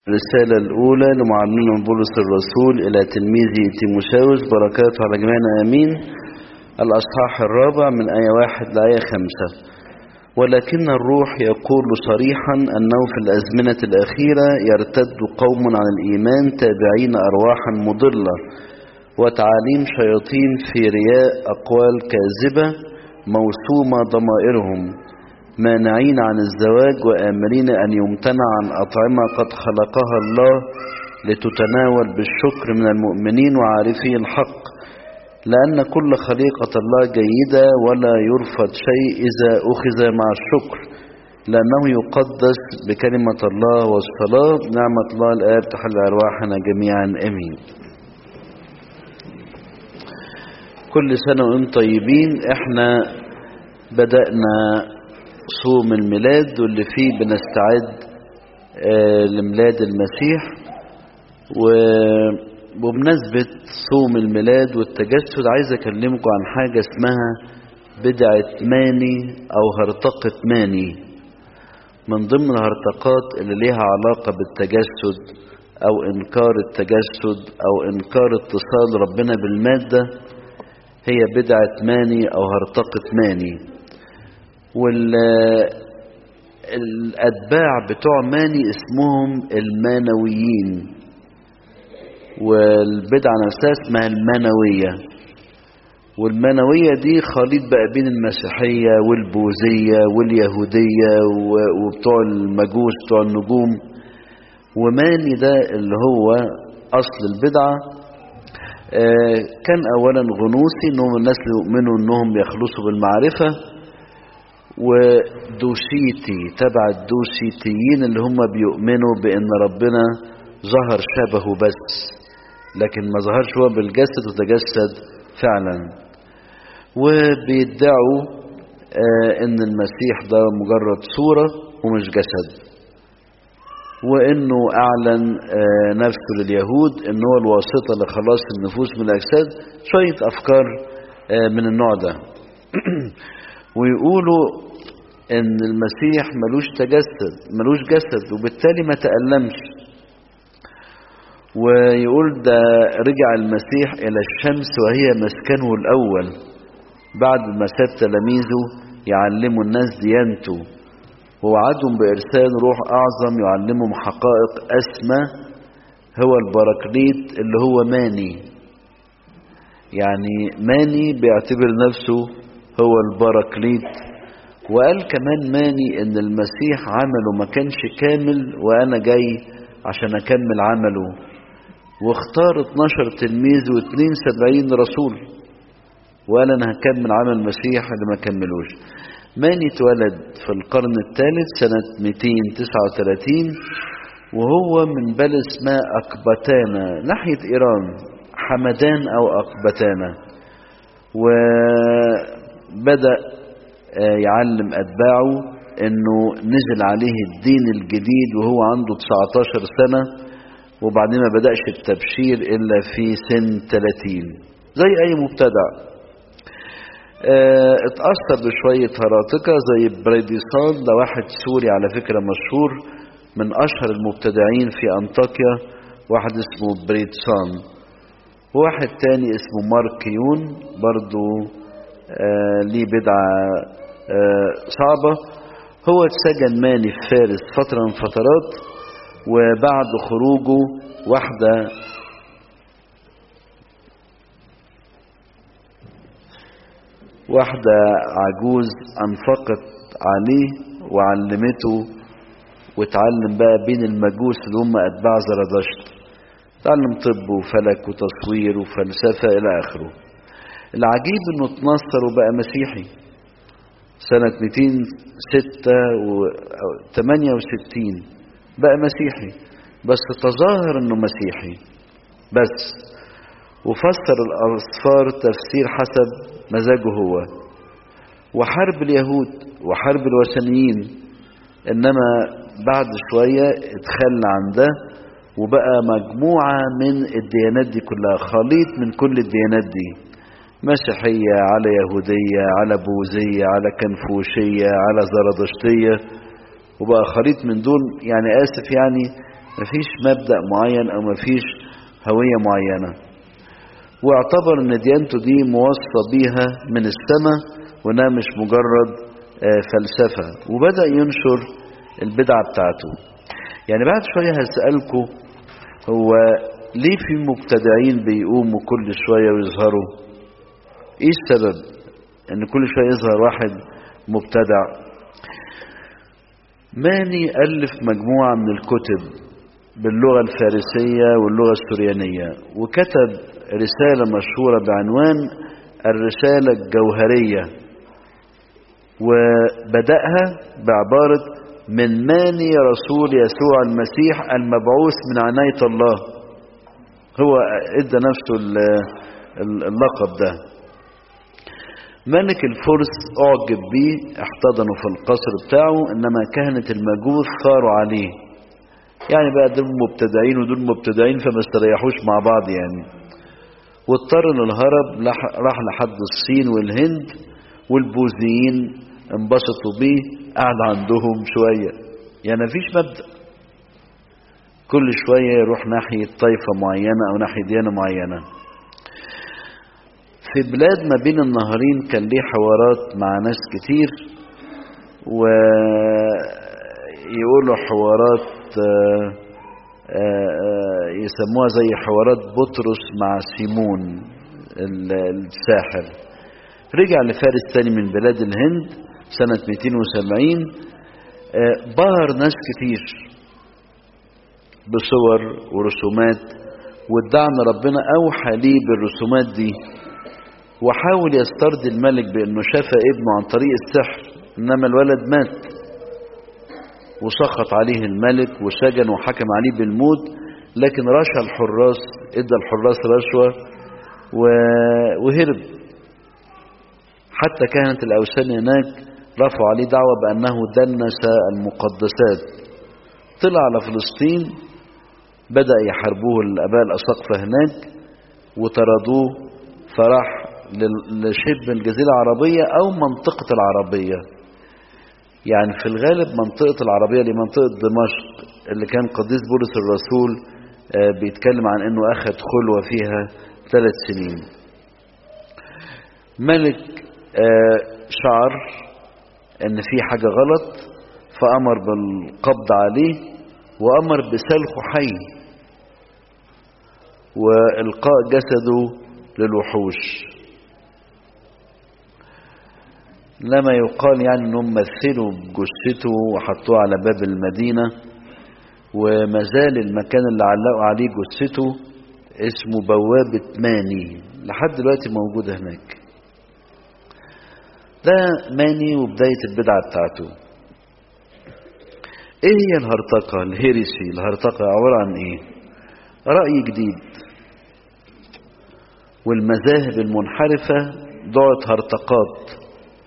الرسالة الأولى لمعلمنا بولس الرسول إلى تلميذه تيموساوس بركاته على جميعنا آمين الأصحاح الرابع من آية واحد لآية خمسة ولكن الروح يقول صريحا أنه في الأزمنة الأخيرة يرتد قوم عن الإيمان تابعين أرواحا مضلة وتعاليم شياطين في رياء أقوال كاذبة موسومة ضمائرهم مانعين عن الزواج وآمرين أن يمتنع عن أطعمة قد خلقها الله لتتناول بالشكر من المؤمنين وعارفي الحق لأن كل خليقة الله جيدة ولا يرفض شيء إذا أخذ مع الشكر لأنه يقدس بكلمة الله والصلاة نعمة الله الآب تحل أرواحنا جميعا أمين كل سنة وانتم طيبين احنا بدأنا صوم الميلاد واللي فيه بنستعد آه لميلاد المسيح وبمناسبة صوم الميلاد والتجسد عايز أكلمكم عن حاجة اسمها بدعة ماني أو هرطقة ماني من ضمن الهرطقات اللي ليها علاقة بالتجسد أو إنكار التجسد أو إنكار اتصال ربنا بالمادة هي بدعة ماني أو هرطقة ماني والأتباع بتوع ماني اسمهم المانويين والبدعة نفسها اسمها المانوية والمانوية دي خليط بقى بين المسيحية والبوذية واليهودية وبتوع المجوس بتوع النجوم وماني ده اللي هو أصل البدعة كان أولا غنوصي إنهم الناس اللي يؤمنوا إنهم يخلصوا بالمعرفة ودوشيتي تبع الدوشيتيين اللي هم بيؤمنوا بأن ربنا ظهر شبهه بس لكن ما ظهرش هو بالجسد وتجسد فعلا وبيدعوا آه ان المسيح ده مجرد صورة ومش جسد وانه اعلن آه نفسه لليهود ان هو الواسطة لخلاص النفوس من الاجساد شوية افكار آه من النوع ده ويقولوا ان المسيح ملوش تجسد ملوش جسد وبالتالي ما تألمش ويقول ده رجع المسيح إلى الشمس وهي مسكنه الأول بعد ما ساب تلاميذه يعلموا الناس ديانته ووعدهم بإرسال روح أعظم يعلمهم حقائق أسمى هو البراكليت اللي هو ماني يعني ماني بيعتبر نفسه هو البراكليت وقال كمان ماني ان المسيح عمله ما كانش كامل وانا جاي عشان اكمل عمله واختار 12 تلميذ و72 رسول وقال انا هكمل عمل المسيح اللي ما كملوش ماني اتولد في القرن الثالث سنة 239 وهو من بلد اسمها أقبتانا ناحية إيران حمدان أو أقبتانا وبدأ يعلم أتباعه أنه نزل عليه الدين الجديد وهو عنده 19 سنة وبعدين ما بدأش التبشير إلا في سن 30 زي أي مبتدع اه اتأثر بشوية هراطقة زي بريديسان ده واحد سوري على فكرة مشهور من أشهر المبتدعين في أنطاكيا واحد اسمه بريدسان وواحد تاني اسمه ماركيون برضو اه ليه بدعة اه صعبة هو اتسجن ماني في فارس فترة من فترات وبعد خروجه واحدة واحدة عجوز أنفقت عليه وعلمته وتعلم بقى بين المجوس اللي هم أتباع زرادشت تعلم طب وفلك وتصوير وفلسفة إلى آخره العجيب إنه اتنصر وبقى مسيحي سنة 268 بقى مسيحي بس تظاهر انه مسيحي بس وفسر الاصفار تفسير حسب مزاجه هو وحرب اليهود وحرب الوثنيين انما بعد شوية اتخلى عن ده وبقى مجموعة من الديانات دي كلها خليط من كل الديانات دي مسيحية على يهودية على بوذية على كنفوشية على زرادشتية وبقى خليط من دول يعني آسف يعني مفيش مبدأ معين أو مفيش هوية معينة واعتبر ان ديانته دي موصى بيها من السماء وانها مش مجرد فلسفة وبدأ ينشر البدعة بتاعته يعني بعد شوية هسألكم هو ليه في مبتدعين بيقوموا كل شوية ويظهروا ايه السبب ان كل شوية يظهر واحد مبتدع ماني ألف مجموعة من الكتب باللغة الفارسية واللغة السريانية وكتب رسالة مشهورة بعنوان الرسالة الجوهرية وبدأها بعبارة من ماني رسول يسوع المسيح المبعوث من عناية الله هو ادى نفسه اللقب ده ملك الفرس اعجب بيه احتضنه في القصر بتاعه انما كهنة المجوس ثاروا عليه يعني بقى دول مبتدعين ودول مبتدعين فما استريحوش مع بعض يعني واضطر للهرب راح لحد الصين والهند والبوذيين انبسطوا بيه قعد عندهم شوية يعني مفيش مبدأ كل شوية يروح ناحية طائفة معينة أو ناحية ديانة معينة في بلاد ما بين النهرين كان ليه حوارات مع ناس كتير ويقولوا حوارات يسموها زي حوارات بطرس مع سيمون الساحر رجع لفارس تاني من بلاد الهند سنة 270 بهر ناس كتير بصور ورسومات وادعى ان ربنا اوحى ليه بالرسومات دي وحاول يسترضي الملك بانه شفى ابنه عن طريق السحر انما الولد مات وسخط عليه الملك وسجن وحكم عليه بالموت لكن رشى الحراس ادى الحراس رشوة وهرب حتى كهنة الاوثان هناك رفعوا عليه دعوة بانه دنس المقدسات طلع على فلسطين بدأ يحاربوه الاباء الاساقفة هناك وطردوه فراح لشبه الجزيرة العربية أو منطقة العربية يعني في الغالب منطقة العربية دي منطقة دمشق اللي كان قديس بولس الرسول بيتكلم عن انه اخذ خلوة فيها ثلاث سنين ملك شعر ان في حاجة غلط فامر بالقبض عليه وامر بسلخه حي والقاء جسده للوحوش لما يقال يعني انهم مثلوا بجثته وحطوه على باب المدينة وما زال المكان اللي علقوا عليه جثته اسمه بوابة ماني لحد دلوقتي موجود هناك ده ماني وبداية البدعة بتاعته ايه هي الهرطقة الهيرسي الهرطقة عبارة عن ايه رأي جديد والمذاهب المنحرفة دعت هرطقات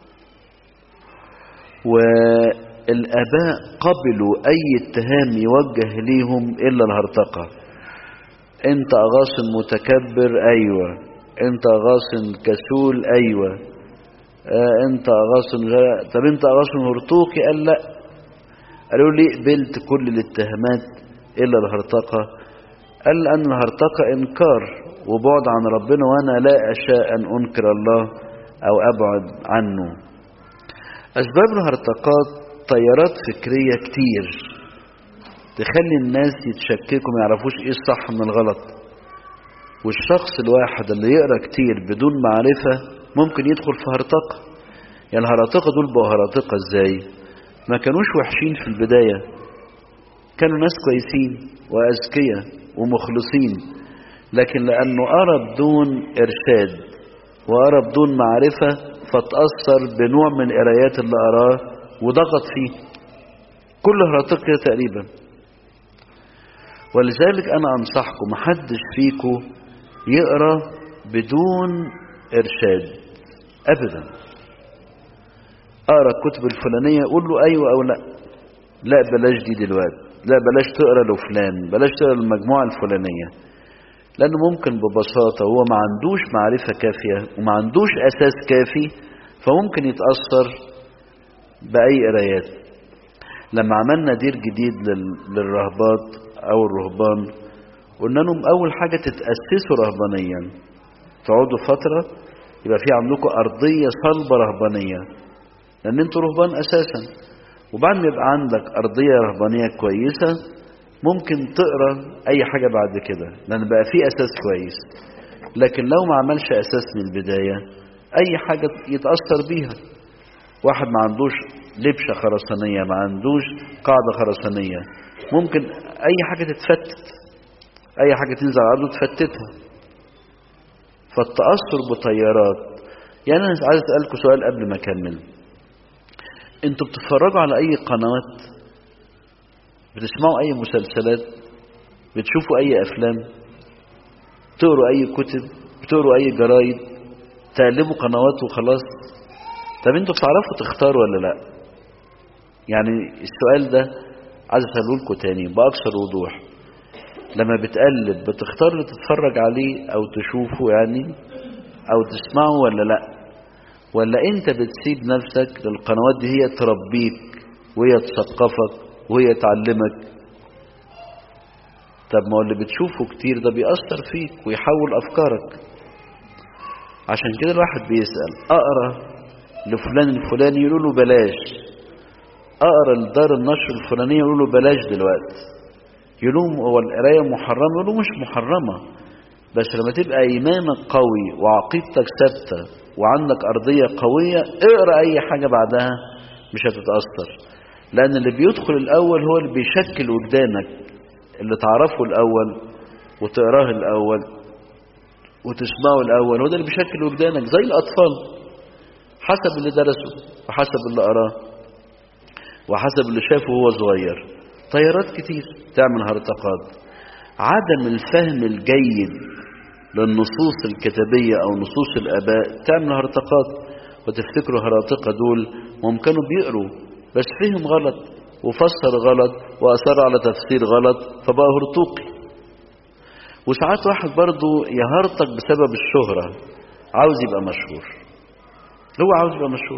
والآباء قبلوا أي اتهام يوجه ليهم إلا الهرطقة أنت أغاصن متكبر أيوة أنت أغاصن كسول أيوة آه أنت أغاصن غ... طب أنت أغاصن هرطوقي قال لا قالوا لي قبلت كل الاتهامات إلا الهرطقة قال أن الهرطقة إنكار وبعد عن ربنا وأنا لا أشاء أن أنكر الله أو أبعد عنه أسباب الهرطقات تيارات فكرية كتير تخلي الناس يتشككوا ما يعرفوش ايه الصح من الغلط والشخص الواحد اللي يقرأ كتير بدون معرفة ممكن يدخل في هرطقة يعني الهرطقة دول بقوا هرطقة ازاي ما كانوش وحشين في البداية كانوا ناس كويسين وأذكياء ومخلصين لكن لأنه قرا بدون إرشاد وقرا بدون معرفة فتأثر بنوع من القرايات اللي قراه وضغط فيه كل هرطقة تقريبا ولذلك أنا أنصحكم محدش فيكم يقرأ بدون إرشاد أبدا أقرأ الكتب الفلانية أقول له أيوة أو لا لا بلاش دي دلوقتي لا بلاش تقرأ لفلان بلاش تقرأ المجموعة الفلانية لأنه ممكن ببساطة هو ما عندوش معرفة كافية وما عندوش أساس كافي فممكن يتأثر بأي قرايات لما عملنا دير جديد للرهبات أو الرهبان قلنا لهم أول حاجة تتأسسوا رهبانيا تقعدوا فترة يبقى في عندكم أرضية صلبة رهبانية لأن أنتوا رهبان أساسا وبعد ما يبقى عندك أرضية رهبانية كويسة ممكن تقرا أي حاجة بعد كده لأن بقى في أساس كويس لكن لو ما عملش أساس من البداية أي حاجة يتأثر بيها واحد ما عندوش لبشة خرسانية ما عندوش قاعدة خرسانية ممكن أي حاجة تتفتت أي حاجة تنزل على الأرض تفتتها فالتأثر بطيارات يعني أنا عايز أسألكم سؤال قبل ما أكمل أنتوا بتتفرجوا على أي قنوات بتسمعوا أي مسلسلات بتشوفوا أي أفلام تقروا أي كتب بتقروا أي جرايد تقلبوا قنوات وخلاص طب انتوا بتعرفوا تختاروا ولا لا يعني السؤال ده عايز اساله لكم تاني باكثر وضوح لما بتقلب بتختار اللي تتفرج عليه او تشوفه يعني او تسمعه ولا لا ولا انت بتسيب نفسك للقنوات دي هي تربيك وهي تثقفك وهي تعلمك طب ما هو اللي بتشوفه كتير ده بيأثر فيك ويحول افكارك عشان كده الواحد بيسأل اقرا لفلان الفلاني يقولوا له بلاش اقرا لدار النشر الفلانيه يقولوا له بلاش دلوقتي يقولوا لهم هو القرايه محرمه يقولوا مش محرمه بس لما تبقى ايمانك قوي وعقيدتك ثابته وعندك ارضيه قويه اقرا اي حاجه بعدها مش هتتاثر لان اللي بيدخل الاول هو اللي بيشكل وجدانك اللي تعرفه الاول وتقراه الاول وتسمعه الاول هو ده اللي بيشكل وجدانك زي الاطفال حسب اللي درسه وحسب اللي قراه وحسب اللي شافه وهو صغير طيارات كتير تعمل هرطقات عدم الفهم الجيد للنصوص الكتابية أو نصوص الآباء تعمل هرطقات وتفتكروا هراطقة دول هم كانوا بيقروا بس فهم غلط وفسر غلط وأصر على تفسير غلط فبقى هرطوقي وساعات واحد برضه يهرطق بسبب الشهرة عاوز يبقى مشهور هو عاوز يبقى مشهور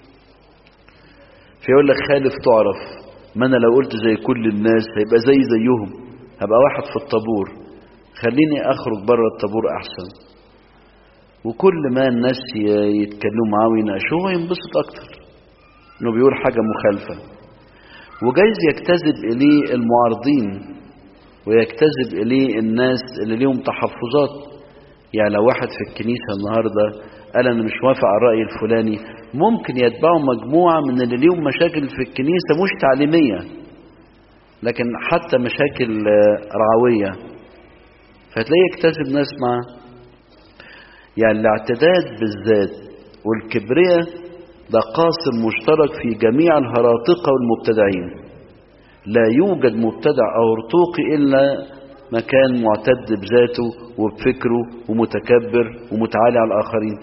فيقول لك خالف تعرف ما انا لو قلت زي كل الناس هيبقى زي زيهم هبقى واحد في الطابور خليني اخرج بره الطابور احسن وكل ما الناس يتكلموا معاه ويناقشوه هو ينبسط اكتر انه بيقول حاجه مخالفه وجايز يجتذب اليه المعارضين ويجتذب اليه الناس اللي ليهم تحفظات يعني لو واحد في الكنيسه النهارده قال انا مش موافق على الراي الفلاني ممكن يتبعوا مجموعه من اللي ليهم مشاكل في الكنيسه مش تعليميه لكن حتى مشاكل رعويه فتلاقيه يكتسب ناس معاه يعني الاعتداد بالذات والكبرياء ده قاسم مشترك في جميع الهراطقه والمبتدعين لا يوجد مبتدع او هرطوقي الا مكان معتد بذاته وبفكره ومتكبر ومتعالي على الاخرين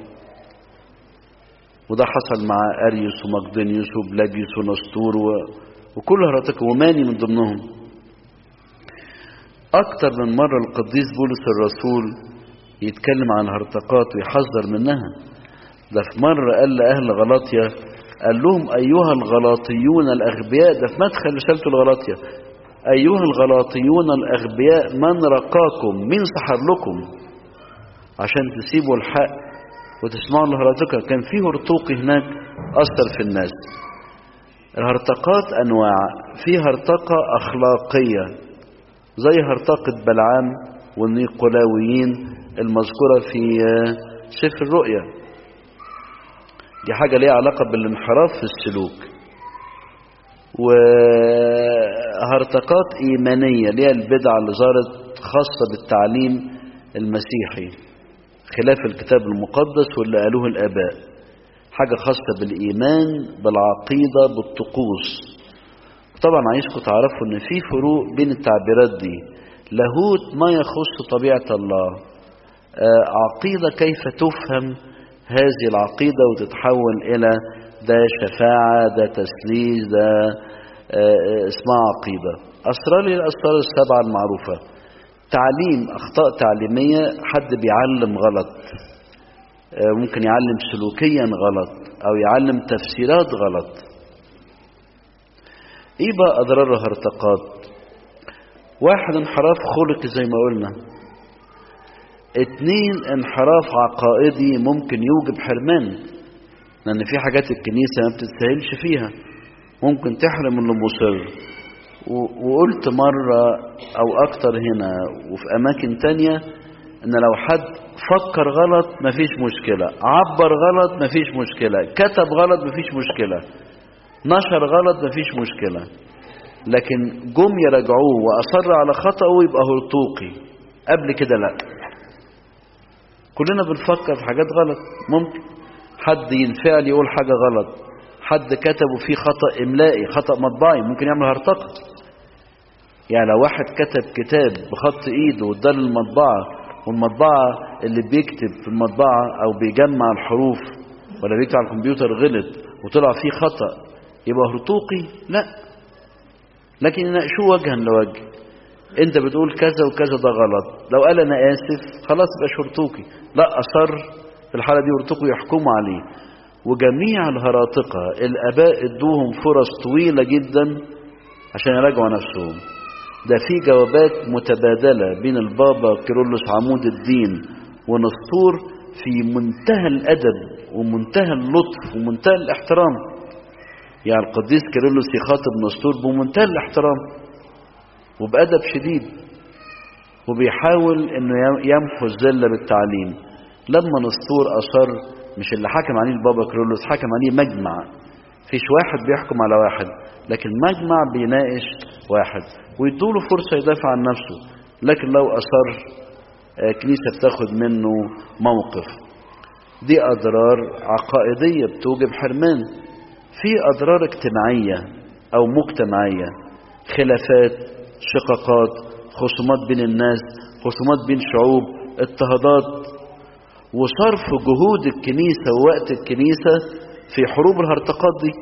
وده حصل مع اريوس ومقدونيوس وبلاجيوس ونسطور و... وكل هرطقة وماني من ضمنهم اكتر من مرة القديس بولس الرسول يتكلم عن الهرطقات ويحذر منها ده في مرة قال لأهل غلاطيا قال لهم أيها الغلاطيون الأغبياء ده في مدخل رسالته لغلاطيا أيها الغلاطيون الأغبياء من رقاكم مين سحر لكم عشان تسيبوا الحق وتسمعوا الهرطقة كان في هرطوقي هناك أثر في الناس الهرطقات أنواع في هرطقة أخلاقية زي هرطقة بلعام والنيقولاويين المذكورة في سفر الرؤيا دي حاجة ليها علاقة بالانحراف في السلوك وهرطقات إيمانية ليها البدعة اللي ظهرت خاصة بالتعليم المسيحي خلاف الكتاب المقدس واللي قالوه الآباء حاجة خاصة بالإيمان بالعقيدة بالطقوس طبعا عايزكم تعرفوا ان في فروق بين التعبيرات دي لاهوت ما يخص طبيعة الله آه عقيدة كيف تفهم هذه العقيدة وتتحول إلى ده شفاعة ده تسليس ده آه اسمها عقيدة أسرار الأسرار السبعة المعروفة تعليم أخطاء تعليمية حد بيعلم غلط آه ممكن يعلم سلوكيا غلط أو يعلم تفسيرات غلط ايه بقى اضرار الهرطقات واحد انحراف خلقي زي ما قلنا اتنين انحراف عقائدي ممكن يوجب حرمان لان في حاجات الكنيسة ما بتتسهلش فيها ممكن تحرم اللي مصر وقلت مرة او اكتر هنا وفي اماكن تانية ان لو حد فكر غلط مفيش مشكلة عبر غلط مفيش مشكلة كتب غلط مفيش مشكلة نشر غلط مفيش مشكلة لكن جم يراجعوه واصر على خطأه يبقى هرطوقي قبل كده لا كلنا بنفكر في حاجات غلط ممكن حد ينفعل يقول حاجة غلط حد كتب فيه خطأ إملائي خطأ مطبعي ممكن يعمل هرطقة يعني لو واحد كتب كتاب بخط إيده واداه للمطبعة والمطبعة اللي بيكتب في المطبعة أو بيجمع الحروف ولا بيكتب على الكمبيوتر غلط وطلع فيه خطأ يبقى هرطوقي لا لكن يناقشوه وجها لوجه انت بتقول كذا وكذا ده غلط لو قال انا اسف خلاص يبقى شرطوكي لا اصر في الحاله دي ورتقوا يحكموا عليه وجميع الهراطقه الاباء ادوهم فرص طويله جدا عشان يراجعوا نفسهم ده في جوابات متبادله بين البابا كيرلس عمود الدين ونسطور في منتهى الادب ومنتهى اللطف ومنتهى الاحترام يعني القديس كيرلس يخاطب نسطور بمنتهى الاحترام وبأدب شديد وبيحاول انه يمحو الذله بالتعليم لما نسطور اصر مش اللي حكم عليه البابا كرولوس حكم عليه مجمع فيش واحد بيحكم على واحد لكن مجمع بيناقش واحد ويدوله فرصة يدافع عن نفسه لكن لو أصر كنيسة بتاخد منه موقف دي أضرار عقائدية بتوجب حرمان في أضرار اجتماعية أو مجتمعية خلافات شقاقات خصومات بين الناس خصومات بين شعوب اضطهادات وصرف جهود الكنيسة ووقت الكنيسة في حروب الهرطقات دي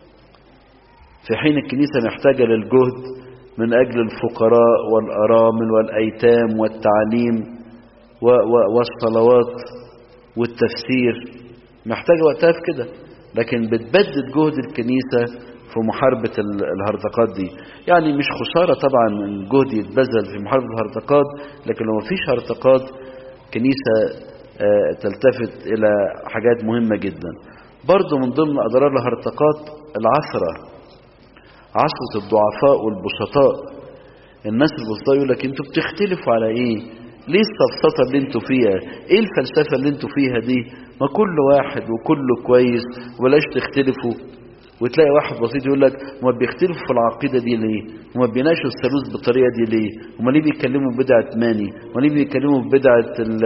في حين الكنيسة محتاجة للجهد من أجل الفقراء والأرامل والأيتام والتعليم والصلوات والتفسير محتاجة وقتها في كده لكن بتبدد جهد الكنيسة في محاربة الهرطقات دي يعني مش خسارة طبعا الجهد يتبذل في محاربة الهرطقات لكن لو مفيش هرطقات كنيسة تلتفت إلى حاجات مهمة جدا برضو من ضمن أضرار الهرطقات العثرة عثرة الضعفاء والبسطاء الناس البسطاء يقول لك انتوا بتختلفوا على ايه ليه السفسطة اللي انتوا فيها ايه الفلسفة اللي انتوا فيها دي ما كل واحد وكله كويس وبلاش تختلفوا وتلاقي واحد بسيط يقول لك هما بيختلفوا في العقيدة دي ليه هما بيناقشوا الثالوث بالطريقة دي ليه هما ليه بيتكلموا ببدعة ماني هما ليه بيتكلموا ببدعة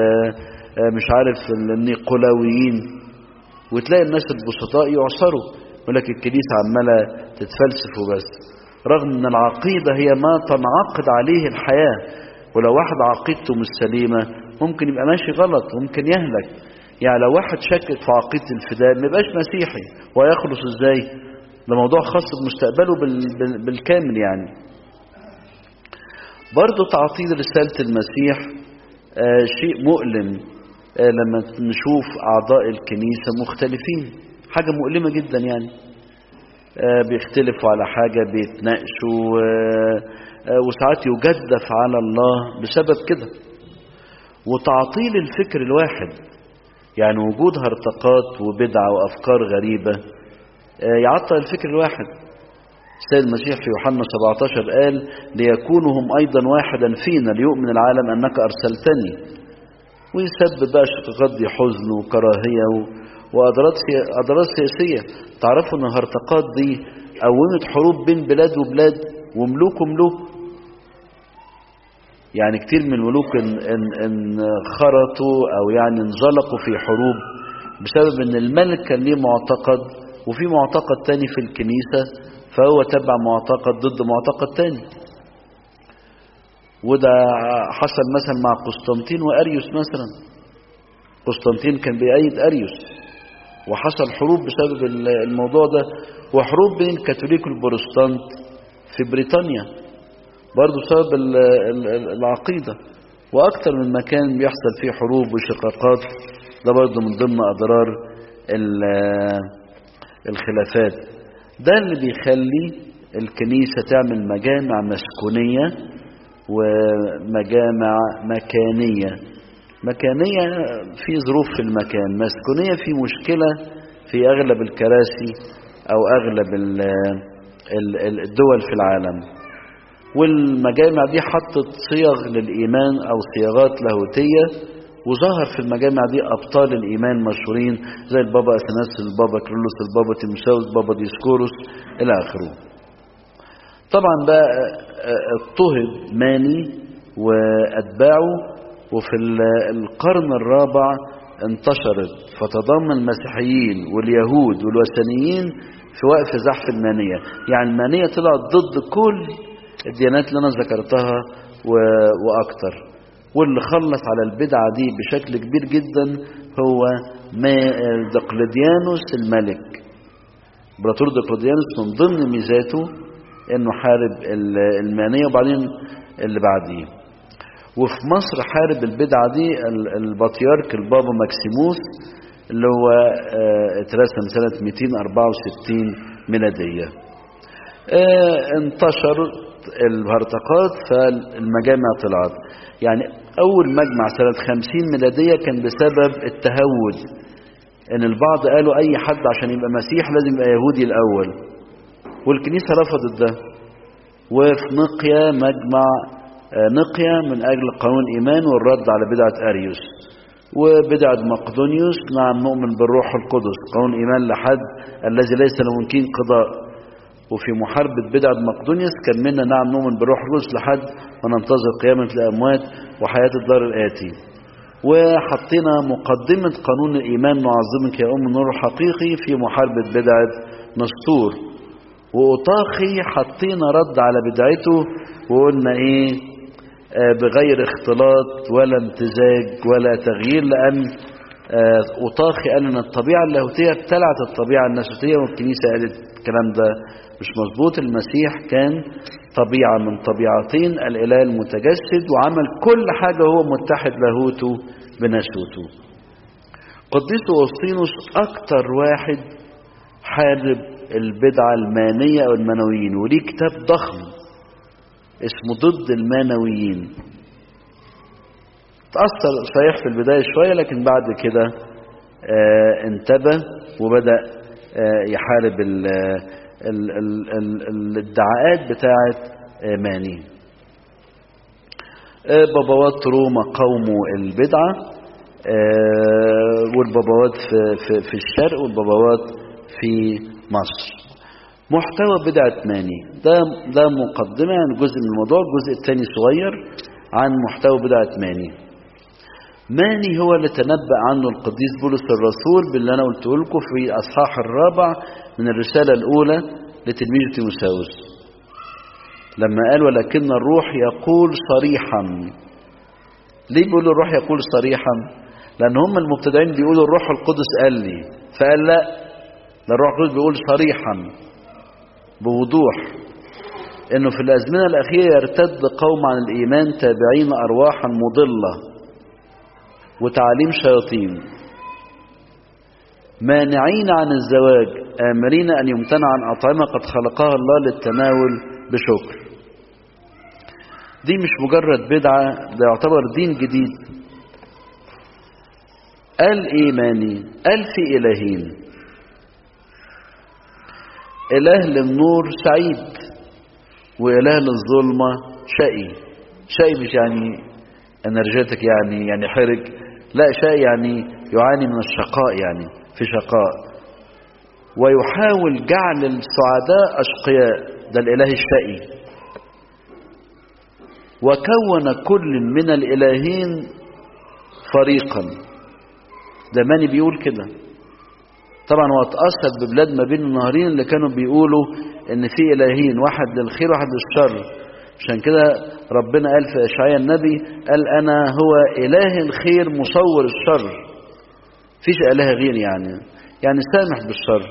مش عارف النيقولاويين وتلاقي الناس البسطاء يعصروا يقول لك الكنيسة عمالة تتفلسف وبس رغم ان العقيدة هي ما تنعقد عليه الحياة ولو واحد عقيدته مش سليمة ممكن يبقى ماشي غلط وممكن يهلك يعني لو واحد شكك في عقيدة الفداء ما يبقاش مسيحي ويخلص ازاي ده موضوع خاص بمستقبله بال بال بالكامل يعني برضه تعطيل رسالة المسيح آه شيء مؤلم آه لما نشوف أعضاء الكنيسة مختلفين حاجة مؤلمة جدا يعني آه بيختلفوا على حاجة بيتناقشوا وساعات يجدف على الله بسبب كده وتعطيل الفكر الواحد يعني وجود هرطقات وبدع وأفكار غريبة يعطل الفكر الواحد السيد المسيح في يوحنا 17 قال ليكونوا هم أيضا واحدا فينا ليؤمن العالم أنك أرسلتني ويسبب بقى شقاقات دي حزن وكراهية وأضرار أضرار سياسية تعرفوا أن الهرطقات دي قومت حروب بين بلاد وبلاد وملوك وملوك يعني كتير من الملوك ان, إن, إن خرطوا او يعني انزلقوا في حروب بسبب ان الملك كان ليه معتقد وفي معتقد تاني في الكنيسة فهو تبع معتقد ضد معتقد تاني وده حصل مثلا مع قسطنطين واريوس مثلا قسطنطين كان بيأيد اريوس وحصل حروب بسبب الموضوع ده وحروب بين الكاثوليك والبروتستانت في بريطانيا برضه بسبب العقيدة وأكثر من مكان بيحصل فيه حروب وشقاقات ده برضه من ضمن أضرار الخلافات ده اللي بيخلي الكنيسة تعمل مجامع مسكونية ومجامع مكانية مكانية في ظروف في المكان مسكونية في مشكلة في أغلب الكراسي أو أغلب الدول في العالم والمجامع دي حطت صيغ للإيمان أو صياغات لاهوتية وظهر في المجامع دي أبطال الإيمان مشهورين زي البابا أثناس البابا كرولوس البابا تيموساوس البابا ديسكوروس إلى آخره طبعا بقى اضطهد ماني وأتباعه وفي القرن الرابع انتشرت فتضم المسيحيين واليهود والوثنيين في وقف زحف المانية يعني المانية طلعت ضد كل الديانات اللي أنا ذكرتها وأكتر واللي خلص على البدعة دي بشكل كبير جدا هو دقلديانوس الملك امبراطور دقلديانوس من ضمن ميزاته انه حارب المانية وبعدين اللي بعديه وفي مصر حارب البدعة دي البطيارك البابا ماكسيموس اللي هو اترسم سنة 264 ميلادية انتشر الهرطقات فالمجامع طلعت يعني أول مجمع سنة 50 ميلادية كان بسبب التهود إن البعض قالوا أي حد عشان يبقى مسيح لازم يبقى يهودي الأول والكنيسة رفضت ده وفي نقيا مجمع نقيا من أجل قانون الإيمان والرد على بدعة أريوس وبدعة مقدونيوس نعم نؤمن بالروح القدس قانون الإيمان لحد الذي ليس له ممكن قضاء وفي محاربة بدعة مقدونيوس كان منا نعم نؤمن بالروح القدس لحد ما ننتظر قيامة الأموات وحياة الدار الآتي وحطينا مقدمة قانون الإيمان نعظمك يا أم النور الحقيقي في محاربة بدعة نسطور وأطاخي حطينا رد على بدعته وقلنا إيه آه بغير اختلاط ولا امتزاج ولا تغيير لأن آه أطاخي قال أن الطبيعة اللاهوتية ابتلعت الطبيعة الناسوتية والكنيسة قالت الكلام ده مش مظبوط المسيح كان طبيعة من طبيعتين الإله المتجسد وعمل كل حاجة هو متحد لاهوته بناسوته قديس أوسطينوس أكتر واحد حارب البدعة المانية أو المانويين وليه كتاب ضخم اسمه ضد المانويين تأثر صحيح في البداية شوية لكن بعد كده آه انتبه وبدأ آه يحارب ال ال ال ال الادعاءات بتاعة آه ماني بابوات روما قوموا البدعة والبابوات في, في, في الشرق والبابوات في مصر محتوى بدعة ماني ده ده مقدمة يعني جزء من الموضوع الجزء الثاني صغير عن محتوى بدعة ماني ماني هو اللي تنبأ عنه القديس بولس الرسول باللي أنا قلته لكم في أصحاح الرابع من الرسالة الأولى لتلميذ تيموساوس لما قال ولكن الروح يقول صريحا ليه بيقولوا الروح يقول صريحا لأن هم المبتدعين بيقولوا الروح القدس قال لي فقال لا ده الروح القدس بيقول صريحا بوضوح انه في الازمنه الاخيره يرتد قوم عن الايمان تابعين ارواحا مضله وتعاليم شياطين مانعين عن الزواج امرين ان يمتنع عن اطعمه قد خلقها الله للتناول بشكر دي مش مجرد بدعه ده يعتبر دين جديد قال ايه ماني قال في الهين إله للنور سعيد وإله للظلمة شقي شقي مش يعني انرجيتك يعني يعني حرج لا شقي يعني يعاني من الشقاء يعني في شقاء ويحاول جعل السعداء أشقياء ده الإله الشقي وكون كل من الإلهين فريقا ده ماني بيقول كده طبعا هو اتأثر ببلاد ما بين النهرين اللي كانوا بيقولوا ان في الهين واحد للخير واحد للشر عشان كده ربنا قال في اشعياء النبي قال انا هو اله الخير مصور الشر فيش اله غير يعني يعني سامح بالشر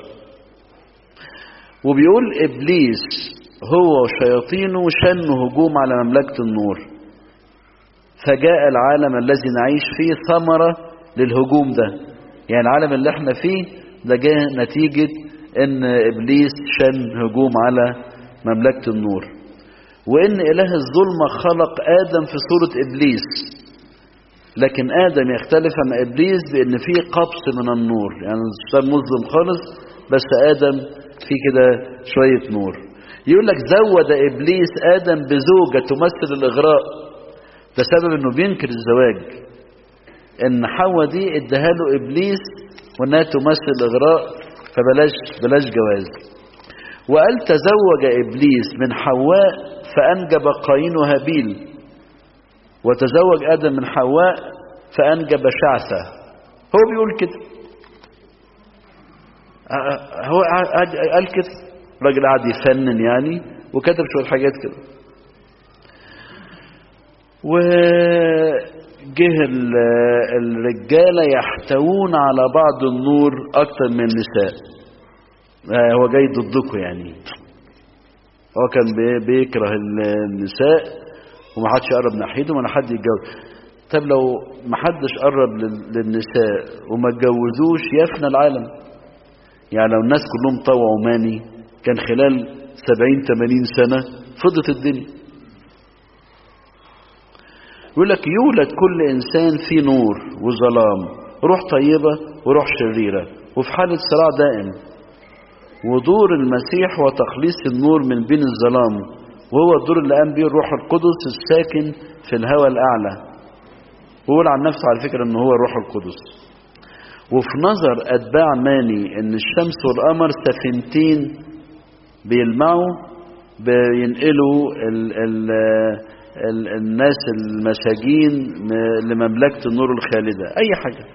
وبيقول ابليس هو وشياطينه شنوا هجوم على مملكة النور فجاء العالم الذي نعيش فيه ثمرة للهجوم ده يعني العالم اللي احنا فيه ده جاء نتيجة ان ابليس شن هجوم على مملكة النور وإن إله الظلمة خلق آدم في صورة إبليس لكن آدم يختلف عن إبليس بأن فيه قبس من النور يعني الشيطان مظلم خالص بس آدم فيه كده شوية نور يقول لك زود إبليس آدم بزوجة تمثل الإغراء ده سبب أنه بينكر الزواج ان حواء دي اداها له ابليس وانها تمثل اغراء فبلاش بلاش جواز وقال تزوج ابليس من حواء فانجب قايين وهابيل وتزوج ادم من حواء فانجب شعثه هو بيقول كده هو قال كده الراجل قعد يفنن يعني وكتب شويه حاجات كده و جه الرجالة يحتوون على بعض النور أكتر من النساء هو جاي ضدكم يعني هو كان بيكره النساء ومحدش يقرب ناحيته ولا حد يتجوز طب لو محدش قرب للنساء وما اتجوزوش يفنى العالم يعني لو الناس كلهم طوعوا ماني كان خلال سبعين تمانين سنة فضت الدنيا يقول لك يولد كل إنسان في نور وظلام روح طيبة وروح شريرة وفي حالة صراع دائم ودور المسيح هو تخليص النور من بين الظلام وهو الدور اللي قام به الروح القدس الساكن في الهوى الأعلى ويقول عن نفسه على فكرة أنه هو الروح القدس وفي نظر أتباع ماني أن الشمس والقمر سفينتين بيلمعوا بينقلوا ال ال الناس المساجين لمملكة النور الخالدة أي حاجة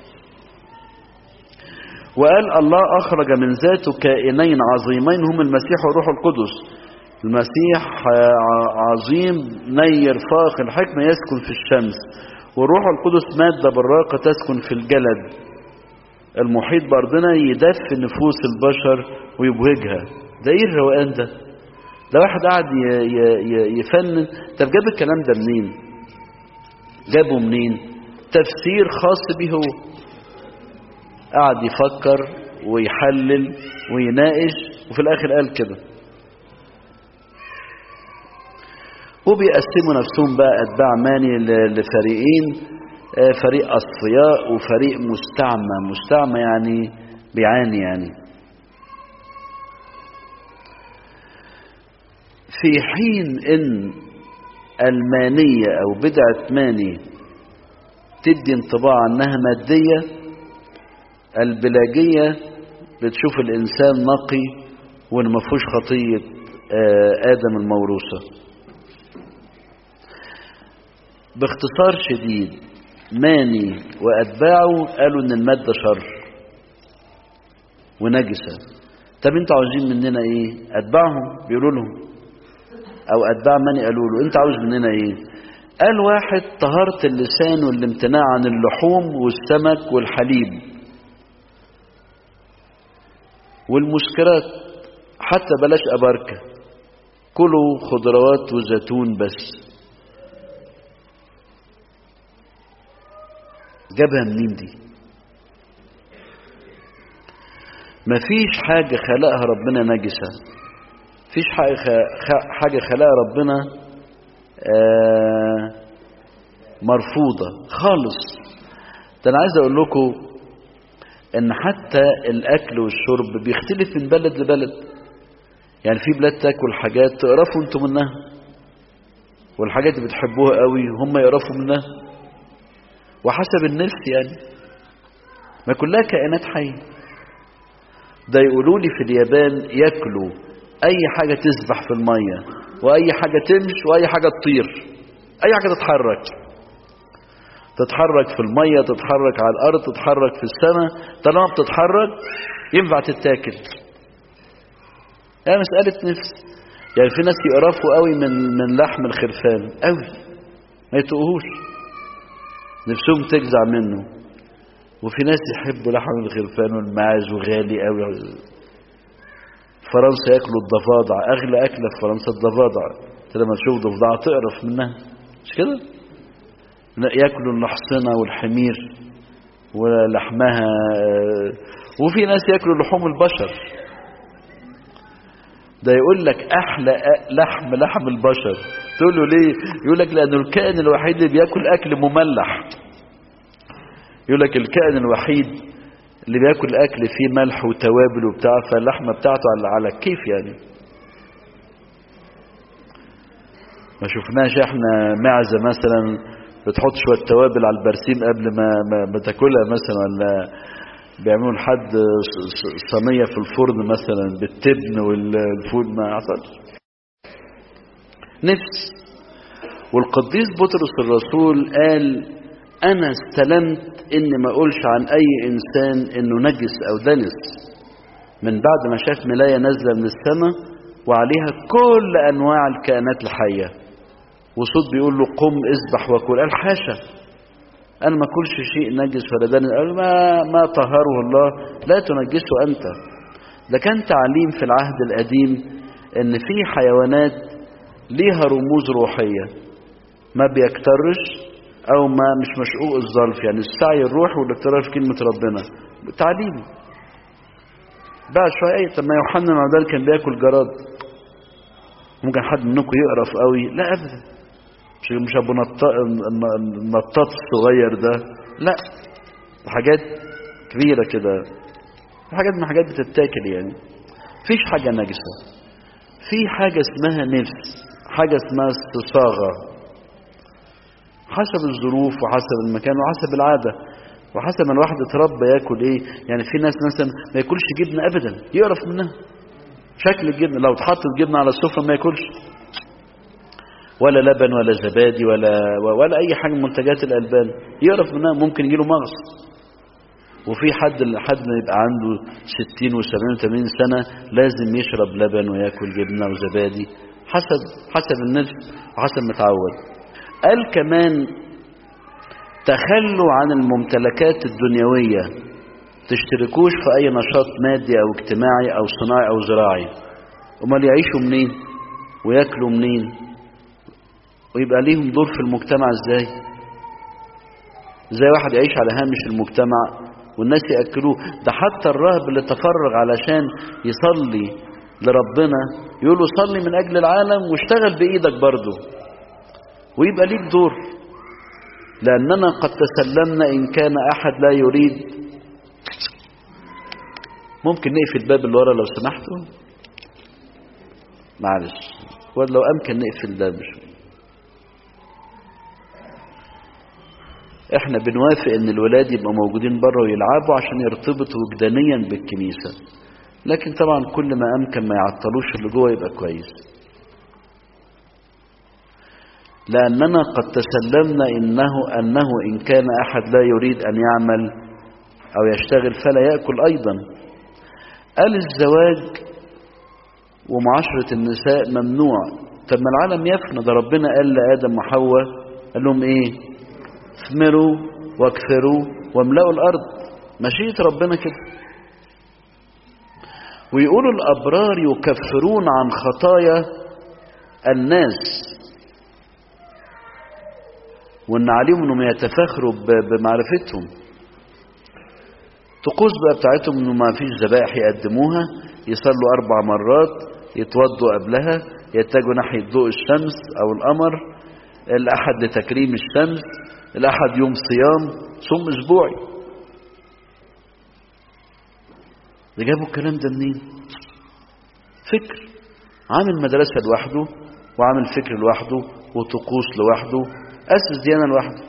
وقال الله أخرج من ذاته كائنين عظيمين هم المسيح والروح القدس المسيح عظيم نير فاق الحكمة يسكن في الشمس والروح القدس مادة براقة تسكن في الجلد المحيط بأرضنا يدفي نفوس البشر ويبهجها ده ايه الروقان ده ده واحد قاعد يفنن طب جاب الكلام ده منين جابه منين تفسير خاص به هو قعد يفكر ويحلل ويناقش وفي الاخر قال كده وبيقسموا نفسهم بقى اتباع ماني لفريقين فريق اصفياء وفريق مستعمى مستعمى يعني بيعاني يعني في حين ان المانية او بدعة ماني تدي انطباع انها مادية البلاجية بتشوف الانسان نقي وان ما فيهوش خطية ادم الموروثة باختصار شديد ماني واتباعه قالوا ان المادة شر ونجسة طب انتوا عاوزين مننا ايه اتباعهم بيقولوا لهم او اتباع ماني قالوا له انت عاوز مننا ايه قال واحد طهارة اللسان والامتناع عن اللحوم والسمك والحليب والمسكرات حتى بلاش أباركة كلوا خضروات وزيتون بس جابها منين دي مفيش حاجة خلقها ربنا نجسة مفيش حاجة خلقها ربنا آه مرفوضة خالص ده أنا عايز أقول لكم إن حتى الأكل والشرب بيختلف من بلد لبلد يعني في بلاد تاكل حاجات تقرفوا انتم منها والحاجات اللي بتحبوها قوي هم يقرفوا منها وحسب النفس يعني ما كلها كائنات حية ده يقولوا لي في اليابان ياكلوا اي حاجة تسبح في المية واي حاجة تمشي واي حاجة تطير اي حاجة تتحرك تتحرك في المية تتحرك على الارض تتحرك في السماء طالما بتتحرك ينفع تتاكل هي مسألة نفس يعني في ناس يقرفوا قوي من من لحم الخرفان قوي ما يتقوهوش نفسهم تجزع منه وفي ناس يحبوا لحم الخرفان والماعز وغالي قوي فرنسا ياكلوا الضفادع اغلى اكله في فرنسا الضفادع انت لما تشوف ضفدعه تقرف منها مش كده ياكلوا الحصنه والحمير ولحمها وفي ناس ياكلوا لحوم البشر ده يقول لك احلى لحم لحم البشر تقول له ليه يقول لك لانه الكائن الوحيد اللي بياكل اكل مملح يقول لك الكائن الوحيد اللي بياكل اكل فيه ملح وتوابل وبتاع فاللحمه بتاعته على على الكيف يعني ما شفناش احنا معزه مثلا بتحط شويه توابل على البرسيم قبل ما ما, ما تاكلها مثلا ولا بيعملوا لحد صينيه في الفرن مثلا بالتبن والفول ما حصلش نفس والقديس بطرس الرسول قال انا استلمت اني ما اقولش عن اي انسان انه نجس او دنس من بعد ما شاف ملايه نازله من السماء وعليها كل انواع الكائنات الحيه وصوت بيقول له قم اذبح وكل قال حاشا انا ما اكلش شيء نجس ولا دنس قال ما ما طهره الله لا تنجسه انت ده كان تعليم في العهد القديم ان في حيوانات ليها رموز روحيه ما بيكترش او ما مش مشقوق الظلف يعني السعي الروح والاكتراث في كلمه ربنا تعليم بقى شويه طب ما يوحنا المعدل كان بياكل جراد ممكن حد منكم يقرف قوي لا ابدا مش مش ابو النطاط الصغير ده لا حاجات كبيره كده حاجات من حاجات بتتاكل يعني فيش حاجه نجسه في حاجه اسمها نفس حاجه اسمها استصاغه حسب الظروف وحسب المكان وحسب العاده وحسب ما الواحد اتربى ياكل ايه يعني في ناس مثلا ما ياكلش جبنه ابدا يقرف منها شكل الجبنه لو اتحطت جبنه على السفره ما ياكلش ولا لبن ولا زبادي ولا ولا اي حاجه من منتجات الالبان يقرف منها ممكن يجيله مغص وفي حد حد ما يبقى عنده 60 و70 و80 سنه لازم يشرب لبن وياكل جبنه وزبادي حسب حسب النفس وحسب ما اتعود قال كمان تخلوا عن الممتلكات الدنيويه تشتركوش في اي نشاط مادي او اجتماعي او صناعي او زراعي امال يعيشوا منين وياكلوا منين ويبقى ليهم دور في المجتمع ازاي زي واحد يعيش على هامش المجتمع والناس ياكلوه ده حتى الراهب اللي تفرغ علشان يصلي لربنا يقول له صلي من اجل العالم واشتغل بايدك برضه ويبقى ليك دور لاننا قد تسلمنا ان كان احد لا يريد ممكن نقفل الباب اللي ورا لو سمحتوا معلش ولو امكن نقفل الباب شويه احنا بنوافق ان الولاد يبقوا موجودين بره ويلعبوا عشان يرتبطوا وجدانيا بالكنيسة لكن طبعا كل ما امكن ما يعطلوش اللي جوه يبقى كويس لاننا قد تسلمنا انه انه ان كان احد لا يريد ان يعمل او يشتغل فلا ياكل ايضا قال الزواج ومعاشرة النساء ممنوع طب ما العالم يفنى ده ربنا قال لآدم وحواء قال لهم ايه اثمروا واكثروا واملأوا الأرض مشيئة ربنا كده ويقولوا الأبرار يكفرون عن خطايا الناس وإن عليهم أنهم يتفاخروا بمعرفتهم طقوس بقى بتاعتهم انه ما فيش ذبائح يقدموها يصلوا اربع مرات يتوضوا قبلها يتجهوا ناحيه ضوء الشمس او القمر الاحد لتكريم الشمس الاحد يوم صيام صوم اسبوعي ده جابوا الكلام ده منين فكر عامل مدرسه لوحده وعامل فكر لوحده وطقوس لوحده اسس ديانه لوحده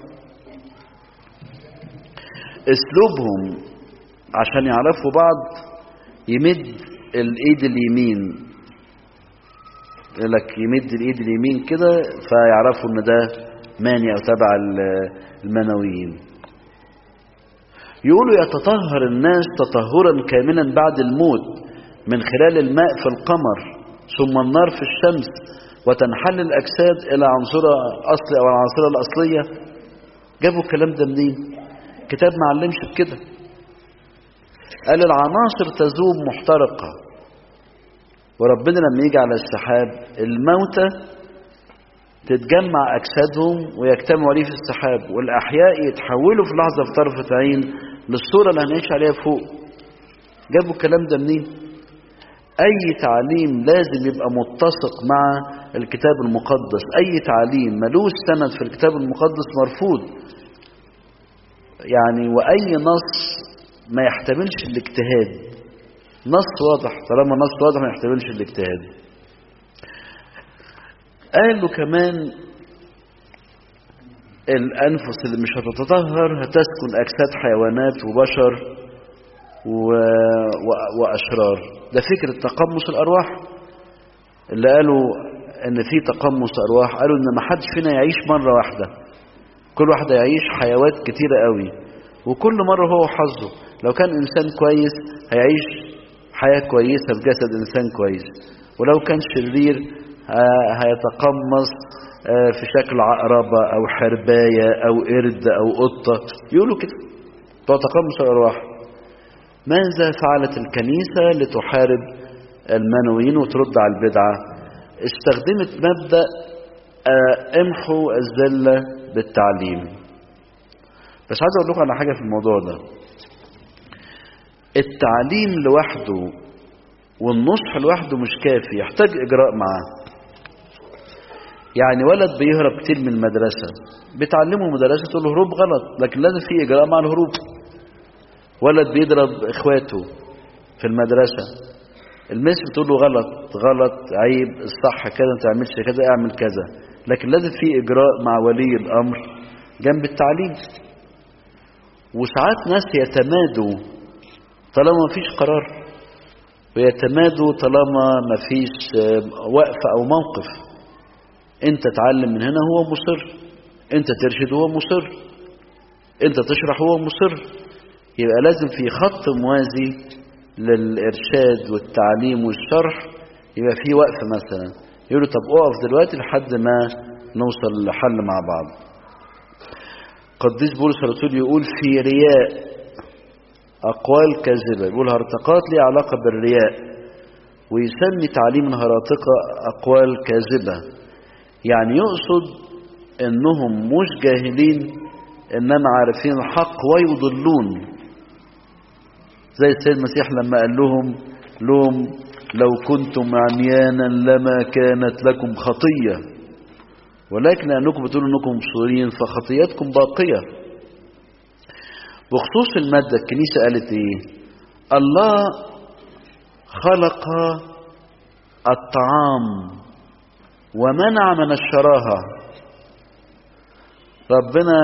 اسلوبهم عشان يعرفوا بعض يمد الايد اليمين يقول لك يمد الايد اليمين كده فيعرفوا ان ده ماني او تبع المنويين يقولوا يتطهر الناس تطهرا كاملا بعد الموت من خلال الماء في القمر ثم النار في الشمس وتنحل الاجساد الى عنصرها اصلي او العناصر الاصليه جابوا الكلام ده منين كتاب ما علمش بكده قال العناصر تذوب محترقة وربنا لما يجي على السحاب الموتى تتجمع أجسادهم ويجتمعوا عليه في السحاب والأحياء يتحولوا في لحظة في طرفة عين للصورة اللي هنعيش عليها فوق جابوا الكلام ده منين؟ أي تعليم لازم يبقى متسق مع الكتاب المقدس أي تعليم ملوش سند في الكتاب المقدس مرفوض يعني وأي نص ما يحتملش الاجتهاد نص واضح طالما نص واضح ما يحتملش الاجتهاد قالوا كمان الأنفس اللي مش هتتطهر هتسكن أجساد حيوانات وبشر و... و... وأشرار ده فكرة تقمص الأرواح اللي قالوا إن في تقمص أرواح قالوا إن ما حدش فينا يعيش مرة واحدة كل واحد يعيش حيوات كتيرة قوي وكل مرة هو حظه لو كان إنسان كويس هيعيش حياة كويسة بجسد إنسان كويس ولو كان شرير هيتقمص في شكل عقربة أو حرباية أو قرد أو قطة يقولوا كده بتوع تقمص الأرواح ماذا فعلت الكنيسة لتحارب المنويين وترد على البدعة استخدمت مبدأ امحوا الذلة بالتعليم بس عايز اقول لكم على حاجة في الموضوع ده التعليم لوحده والنصح لوحده مش كافي يحتاج اجراء معاه يعني ولد بيهرب كتير من المدرسة بتعلمه المدرسة تقول له هروب غلط لكن لازم في اجراء مع الهروب ولد بيضرب اخواته في المدرسة المس بتقول له غلط غلط عيب الصح كذا ما تعملش كذا اعمل كذا لكن لازم في اجراء مع ولي الامر جنب التعليم وساعات ناس يتمادوا طالما ما فيش قرار ويتمادوا طالما ما فيش وقفة او موقف انت تعلم من هنا هو مصر انت ترشد هو مصر انت تشرح هو مصر يبقى لازم في خط موازي للإرشاد والتعليم والشرح يبقى في وقف مثلا يقولوا طب اقف دلوقتي لحد ما نوصل لحل مع بعض قديس بولس الرسول يقول في رياء أقوال كاذبة يقول هرطقات لي علاقة بالرياء ويسمي تعليم الهراطقة أقوال كاذبة يعني يقصد انهم مش جاهلين انما عارفين الحق ويضلون زي السيد المسيح لما قال لهم لهم لو كنتم عميانا لما كانت لكم خطية ولكن لأنكم بتقولوا أنكم مبصورين فخطياتكم باقية بخصوص المادة الكنيسة قالت إيه الله خلق الطعام ومنع من الشراهة ربنا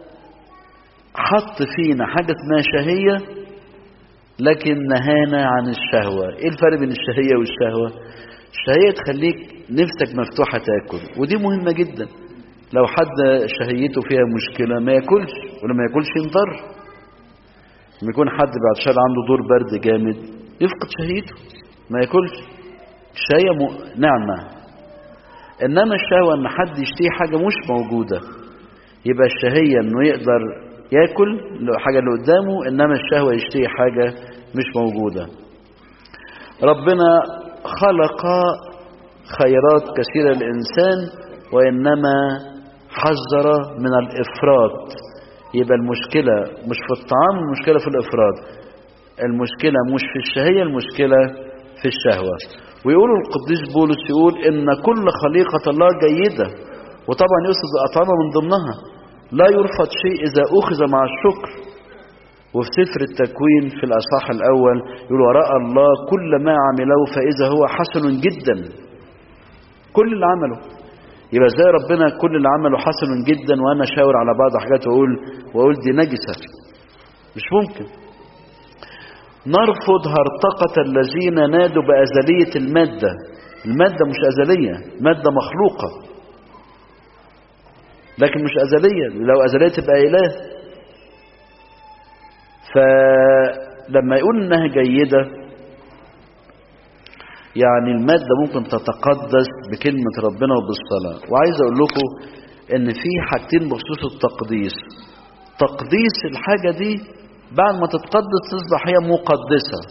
حط فينا حاجة ما شهية لكن نهانا عن الشهوة ايه الفرق بين الشهية والشهوة الشهية تخليك نفسك مفتوحة تاكل ودي مهمة جدا لو حد شهيته فيها مشكلة ما ياكلش ولما ياكلش ينضر لما يكون حد بعد شهر عنده دور برد جامد يفقد شهيته ما ياكلش الشهية م... نعمة انما الشهوة ان حد يشتهي حاجة مش موجودة يبقى الشهية انه يقدر ياكل حاجة اللي قدامه انما الشهوة يشتهي حاجة مش موجودة ربنا خلق خيرات كثيرة للإنسان وإنما حذر من الإفراط يبقى المشكلة مش في الطعام المشكلة في الإفراط المشكلة مش في الشهية المشكلة في الشهوة ويقول القديس بولس يقول إن كل خليقة الله جيدة وطبعا يقصد الأطعمة من ضمنها لا يرفض شيء إذا أخذ مع الشكر وفي سفر التكوين في الأصحاح الأول يقول ورأى الله كل ما عمله فإذا هو حسن جدا كل اللي عمله يبقى زي ربنا كل اللي عمله حسن جدا وأنا شاور على بعض حاجات وأقول وأقول دي نجسة مش ممكن نرفض هرطقة الذين نادوا بأزلية المادة المادة مش أزلية مادة مخلوقة لكن مش أزلية لو أزلية تبقى إله فلما يقول إنها جيدة يعني المادة ممكن تتقدس بكلمة ربنا وبالصلاة وعايز أقول لكم إن في حاجتين بخصوص التقديس تقديس الحاجة دي بعد ما تتقدس تصبح هي مقدسة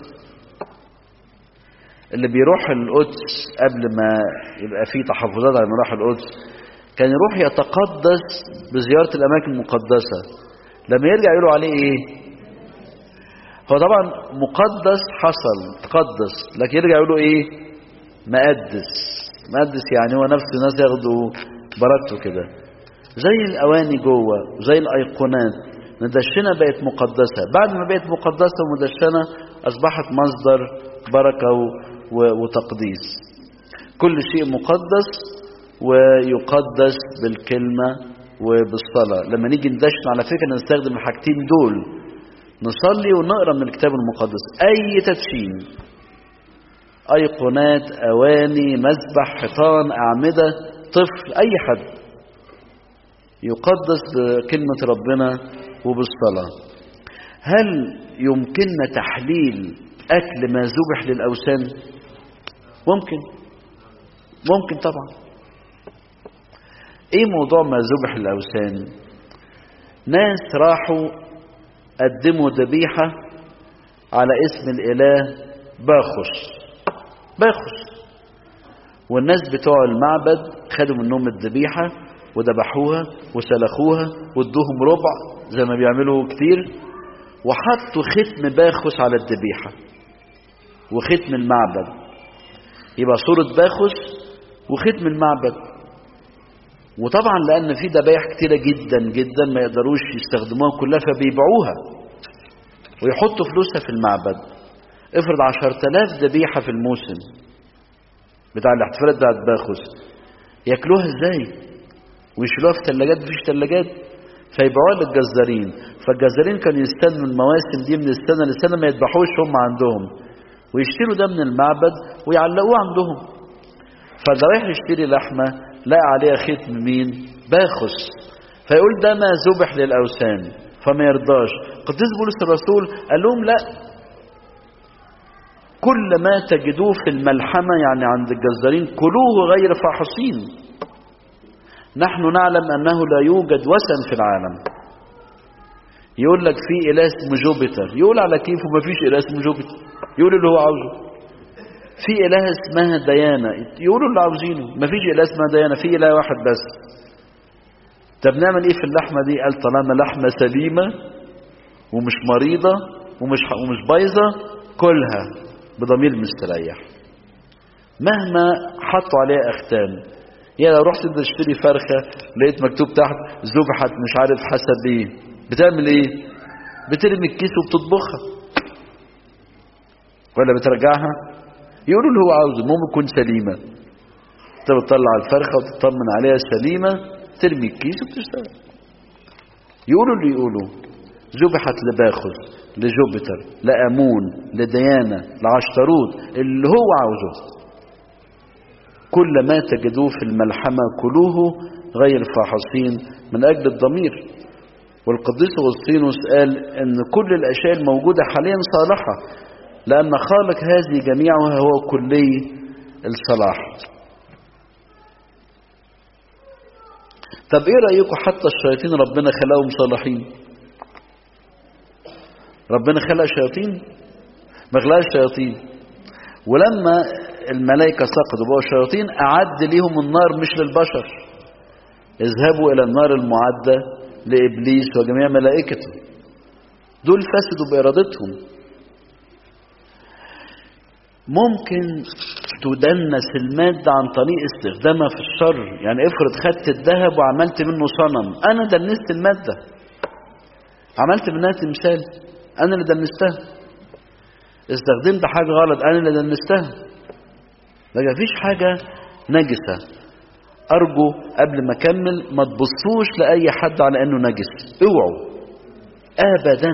اللي بيروح القدس قبل ما يبقى فيه تحفظات على راح القدس كان يروح يتقدس بزيارة الأماكن المقدسة لما يرجع يقولوا عليه إيه فطبعا مقدس حصل تقدس لكن يرجع يقولوا ايه مقدس مقدس يعني هو نفس الناس ياخدوا بركته كده زي الاواني جوه وزي الايقونات ندشنة بقت مقدسة بعد ما بقت مقدسة ومدشنة اصبحت مصدر بركة وتقديس كل شيء مقدس ويقدس بالكلمة وبالصلاة لما نيجي ندشن على فكرة نستخدم الحاجتين دول نصلي ونقرا من الكتاب المقدس اي تدشين ايقونات اواني مذبح حيطان اعمده طفل اي حد يقدس بكلمه ربنا وبالصلاه هل يمكننا تحليل اكل ما ذبح للاوثان ممكن ممكن طبعا ايه موضوع ما ذبح للاوثان ناس راحوا قدموا ذبيحة على اسم الإله باخش باخش والناس بتوع المعبد خدوا منهم الذبيحة وذبحوها وسلخوها وادوهم ربع زي ما بيعملوا كتير وحطوا ختم باخس على الذبيحة وختم المعبد يبقى صورة باخس وختم المعبد وطبعا لان في ذبايح كتيره جدا جدا ما يقدروش يستخدموها كلها فبيبيعوها ويحطوا فلوسها في المعبد افرض عشر تلاف ذبيحة في الموسم بتاع الاحتفالات بتاعت باخس ياكلوها ازاي ويشيلوها في ثلاجات مفيش ثلاجات فيبيعوها للجزارين فالجزارين كانوا يستنوا المواسم دي من السنة للسنة ما يذبحوش هم عندهم ويشتروا ده من المعبد ويعلقوه عندهم فاللي رايح يشتري لحمة لقى عليها ختم مين باخس فيقول ده ما ذبح للأوثان فما يرضاش قديس بولس الرسول قال لهم لا كل ما تجدوه في الملحمة يعني عند الجزارين كلوه غير فاحصين نحن نعلم أنه لا يوجد وثن في العالم يقول لك في إله اسمه جوبيتر يقول على كيفه ما فيش إله اسمه جوبيتر يقول اللي هو عاوزه في إله اسمها ديانة يقولوا اللي عاوزينه ما فيش إله اسمها ديانة في إله واحد بس طب نعمل ايه في اللحمة دي قال طالما لحمة سليمة ومش مريضة ومش ومش بايظة كلها بضمير مستريح مهما حطوا عليها اختام يعني لو رحت تشتري فرخة لقيت مكتوب تحت ذبحت مش عارف حسب ايه بتعمل ايه بترمي الكيس وبتطبخها ولا بترجعها يقولوا اللي هو عاوزه المهم تكون سليمة انت بتطلع الفرخة وتطمن عليها سليمة ترمي الكيس وبتشتغل يقولوا اللي يقولوا ذبحت لباخذ لجوبيتر لأمون لديانة لعشتروت اللي هو عاوزه كل ما تجدوه في الملحمة كلوه غير فاحصين من أجل الضمير والقديس أغسطينوس قال أن كل الأشياء الموجودة حاليا صالحة لأن خالق هذه جميعها هو كلي الصلاح طب ايه رأيكم حتى الشياطين ربنا خلقهم صالحين ربنا خلق شياطين ما خلقش شياطين ولما الملائكة سقطوا بقوا شياطين أعد ليهم النار مش للبشر اذهبوا إلى النار المعدة لإبليس وجميع ملائكته دول فسدوا بإرادتهم ممكن تدنس المادة عن طريق استخدامها في الشر يعني افرض خدت الذهب وعملت منه صنم انا دنست المادة عملت منها تمثال انا اللي دنستها استخدمت حاجة غلط انا اللي دنستها ما فيش حاجة نجسة ارجو قبل ما اكمل ما تبصوش لاي حد على انه نجس اوعوا ابدا